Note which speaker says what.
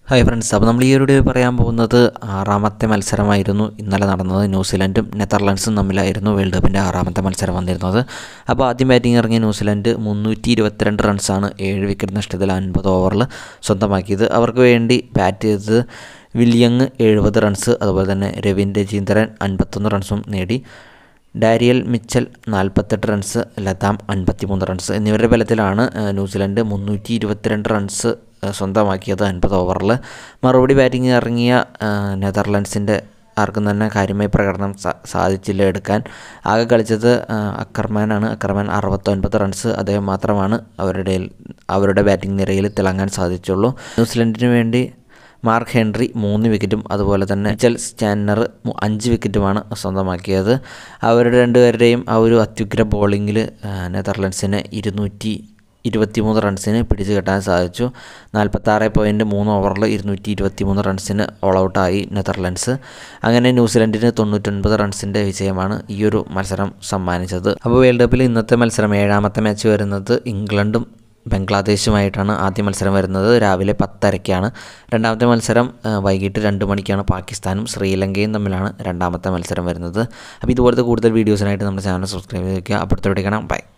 Speaker 1: hi friends അപ്പോൾ നമ്മൾ ഈ ഒരു വീഡിയോ പറയാൻ പോകുന്നത് ആറാമത്തെ മത്സരമായിരുന്നു ഇന്നലെ നടന്നത് ന്യൂസിലൻഡും നെതർലാൻഡ്സും തമ്മിലായിരുന്നു വേൾഡ് കപ്പിൻ്റെ ആറാമത്തെ മത്സരം വന്നിരുന്നത് അപ്പോൾ ആദ്യം ബാറ്റിംഗ് ഇറങ്ങിയ ന്യൂസിലൻഡ് മുന്നൂറ്റി ഇരുപത്തിരണ്ട് റൺസാണ് ഏഴ് വിക്കറ്റ് നഷ്ടത്തിൽ അൻപത് ഓവറിൽ സ്വന്തമാക്കിയത് അവർക്ക് വേണ്ടി ബാറ്റ് ചെയ്തത് വില്യങ് എഴുപത് റൺസ് അതുപോലെ തന്നെ രവീൻ രജീന്ദ്രൻ അൻപത്തൊന്ന് റൺസും നേടി ഡാരിയൽ മിച്ചൽ നാൽപ്പത്തെട്ട് റൺസ് ലതാം അൻപത്തിമൂന്ന് റൺസ് എന്നിവരുടെ ബലത്തിലാണ് ഏഹ്, ന്യൂസിലൻഡ് മുന്നൂറ്റി ഇരുപത്തിരണ്ട് റൺസ് ഏഹ്, സ്വന്തമാക്കിയത് അൻപത് ഓവറിൽ മറുപടി ബാറ്റിംഗ് ഇറങ്ങിയ ഏഹ്, നെതർലൻഡ്സിൻ്റെ ആർക്കും തന്നെ കാര്യമായി പ്രകടനം സാ- സാധിച്ചില്ല എടുക്കാൻ ആകെ കളിച്ചത് ഏഹ്, അക്കർമാനാണ് അക്കർമാൻ അറുപത്തൊൻപത് റൺസ് അദ്ദേഹം മാത്രമാണ് അവരുടെ അവരുടെ ബാറ്റിംഗ് നിരയിൽ തിളങ്ങാൻ സാധിച്ചുള്ളൂ ന്യൂസിലൻഡിന് വേണ്ടി മാർക്ക് ഹെൻറി മൂന്ന് വിക്കറ്റും അതുപോലെ തന്നെ മിച്ചൽ സ്റ്റാന്നർ മു- അഞ്ച് വിക്കറ്റുമാണ് സ്വന്തമാക്കിയത് അവരുടെ രണ്ടുപേരുടെയും ആ ഒരു അത്യുഗ്ര ബോളിങ്ങിൽ നെതർലൻഡ്സിന് ഇരുന്നൂറ്റി ഇരുപത്തിമൂന്ന് റൺസിന് പിടിച്ചു കെട്ടാൻ സാധിച്ചു നാൽപ്പത്താറ് പോയിൻറ്റ് മൂന്ന് ഓവറിൽ ഇരുന്നൂറ്റി ഇരുപത്തി മൂന്ന് റൺസിന് ഓൾ ഔട്ടായി നെതർലൻഡ്സ് അങ്ങനെ ന്യൂസിലൻഡിന് തൊണ്ണൂറ്റൊൻപത് റൺസിൻ്റെ വിജയമാണ് ഈ ഒരു മത്സരം സമ്മാനിച്ചത് അപ്പോൾ വേൾഡ് കപ്പിൽ ഇന്നത്തെ മത്സരം ഏഴാമത്തെ മാച്ച് വരുന്നത് ഇംഗ്ലണ്ടും ബംഗ്ലാദേശുമായിട്ടാണ് ആദ്യ മത്സരം വരുന്നത് രാവിലെ പത്തരയ്ക്കാണ് രണ്ടാമത്തെ മത്സരം ആ, വൈകിട്ട് രണ്ട് മണിക്കാണ് പാകിസ്ഥാനും ശ്രീലങ്കയും തമ്മിലാണ് രണ്ടാമത്തെ മത്സരം വരുന്നത് അപ്പോൾ ഇതുപോലത്തെ കൂടുതൽ വീഡിയോസിനായിട്ട് നമ്മുടെ ചാനൽ സബ്സ്ക്രൈബ് ചെയ്ത് വയ്ക്കുക അപ്പോഴത്തെ കാണാം ബൈ